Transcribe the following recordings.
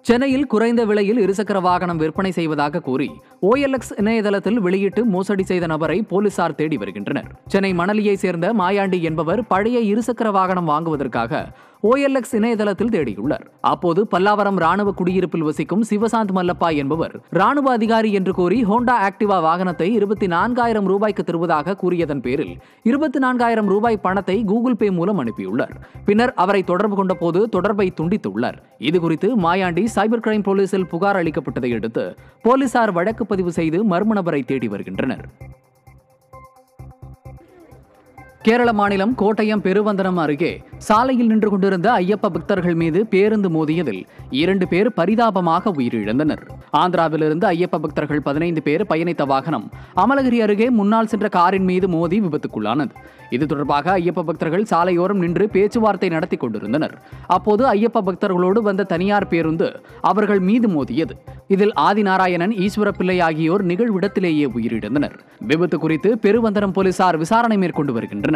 சென்னையில் குறைந்த விலையில் இருசக்கர வாகனம் விற்பனை செய்வதாக கூறி ஓஎல்எக்ஸ் இணையதளத்தில் வெளியிட்டு மோசடி செய்த நபரை போலீசார் தேடி வருகின்றனர் சென்னை மணலியை சேர்ந்த மாயாண்டி என்பவர் பழைய இருசக்கர வாகனம் வாங்குவதற்காக ஓஎல்எக்ஸ் இணையதளத்தில் தேடியுள்ளார் அப்போது பல்லாவரம் ராணுவ குடியிருப்பில் வசிக்கும் சிவசாந்த் மல்லப்பா என்பவர் ராணுவ அதிகாரி என்று கூறி ஹோண்டா ஆக்டிவா வாகனத்தை இருபத்தி நான்காயிரம் ரூபாய்க்கு தருவதாக கூறியதன் பேரில் இருபத்தி நான்காயிரம் ரூபாய் பணத்தை கூகுள் பே மூலம் அனுப்பியுள்ளார் பின்னர் அவரை தொடர்பு கொண்ட போது தொடர்பை துண்டித்துள்ளார் இதுகுறித்து மாயாண்டி சைபர் கிரைம் போலீசில் புகார் அளிக்கப்பட்டதை அடுத்து போலீசார் வழக்கு பதிவு செய்து மர்ம நபரை தேடி வருகின்றனர் கேரள மாநிலம் கோட்டயம் பெருவந்தனம் அருகே சாலையில் நின்று கொண்டிருந்த ஐயப்ப பக்தர்கள் மீது பேருந்து மோதியதில் இரண்டு பேர் பரிதாபமாக உயிரிழந்தனர் ஆந்திராவிலிருந்து ஐயப்ப பக்தர்கள் பதினைந்து பேர் பயணித்த வாகனம் அமலகிரி அருகே முன்னால் சென்ற காரின் மீது மோதி விபத்துக்குள்ளானது இது தொடர்பாக ஐயப்ப பக்தர்கள் சாலையோரம் நின்று பேச்சுவார்த்தை நடத்தி கொண்டிருந்தனர் அப்போது ஐயப்ப பக்தர்களோடு வந்த தனியார் பேருந்து அவர்கள் மீது மோதியது இதில் ஆதிநாராயணன் ஈஸ்வர பிள்ளை ஆகியோர் நிகழ்விடத்திலேயே உயிரிழந்தனர் விபத்து குறித்து பெருவந்தனம் போலீசார் விசாரணை மேற்கொண்டு வருகின்றனர்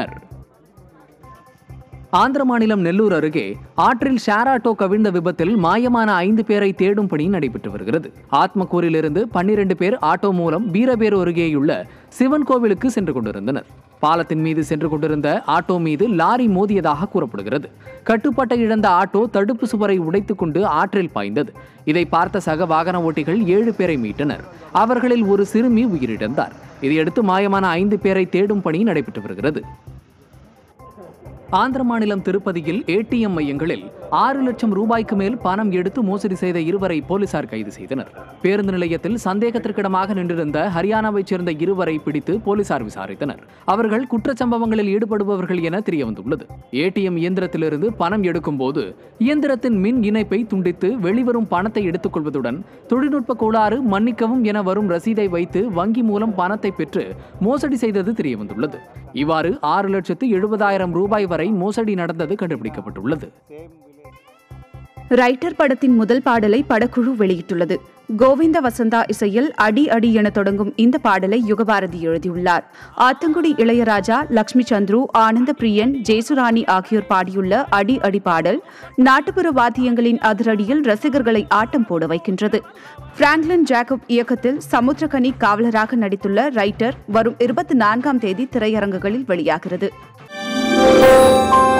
ஆந்திர மாநிலம் நெல்லூர் அருகே ஆற்றில் ஷேர் ஆட்டோ கவிழ்ந்த விபத்தில் மாயமான ஐந்து பேரை தேடும் பணி நடைபெற்று வருகிறது ஆத்மக்கூரிலிருந்து பன்னிரண்டு பேர் ஆட்டோ மூலம் வீரபேரு அருகேயுள்ள சிவன் கோவிலுக்கு சென்று கொண்டிருந்தனர் பாலத்தின் மீது சென்று கொண்டிருந்த ஆட்டோ மீது லாரி மோதியதாக கூறப்படுகிறது கட்டுப்பாட்டை இழந்த ஆட்டோ தடுப்பு சுவரை உடைத்துக் கொண்டு ஆற்றில் பாய்ந்தது இதை பார்த்த சக வாகன ஓட்டிகள் ஏழு பேரை மீட்டனர் அவர்களில் ஒரு சிறுமி உயிரிழந்தார் இதையடுத்து மாயமான ஐந்து பேரை தேடும் பணி நடைபெற்று வருகிறது ஆந்திர மாநிலம் திருப்பதியில் ஏடிஎம் மையங்களில் ஆறு லட்சம் ரூபாய்க்கு மேல் பணம் எடுத்து மோசடி செய்த இருவரை போலீசார் கைது செய்தனர் பேருந்து நிலையத்தில் சந்தேகத்திற்கிடமாக நின்றிருந்த ஹரியானாவைச் சேர்ந்த இருவரை பிடித்து போலீசார் விசாரித்தனர் அவர்கள் குற்றச்சம்பவங்களில் ஈடுபடுபவர்கள் என தெரியவந்துள்ளது ஏடிஎம் இயந்திரத்திலிருந்து பணம் எடுக்கும்போது இயந்திரத்தின் மின் இணைப்பை துண்டித்து வெளிவரும் பணத்தை எடுத்துக்கொள்வதுடன் தொழில்நுட்ப கோளாறு மன்னிக்கவும் என வரும் ரசீதை வைத்து வங்கி மூலம் பணத்தை பெற்று மோசடி செய்தது தெரியவந்துள்ளது இவ்வாறு ஆறு லட்சத்து எழுபதாயிரம் ரூபாய் வரை மோசடி நடந்தது கண்டுபிடிக்கப்பட்டுள்ளது ரைட்டர் படத்தின் முதல் பாடலை படக்குழு வெளியிட்டுள்ளது கோவிந்த வசந்தா இசையில் அடி அடி என தொடங்கும் இந்த பாடலை யுகபாரதி எழுதியுள்ளார் ஆத்தங்குடி இளையராஜா லக்ஷ்மி சந்துரு ஆனந்த பிரியன் ஜெயசுராணி ஆகியோர் பாடியுள்ள அடி அடி பாடல் நாட்டுப்புற வாத்தியங்களின் அதிரடியில் ரசிகர்களை ஆட்டம் போட வைக்கின்றது பிராங்க்லின் ஜாக்கப் இயக்கத்தில் சமுத்திரகனி காவலராக நடித்துள்ள ரைட்டர் வரும் இருபத்தி நான்காம் தேதி திரையரங்குகளில் வெளியாகிறது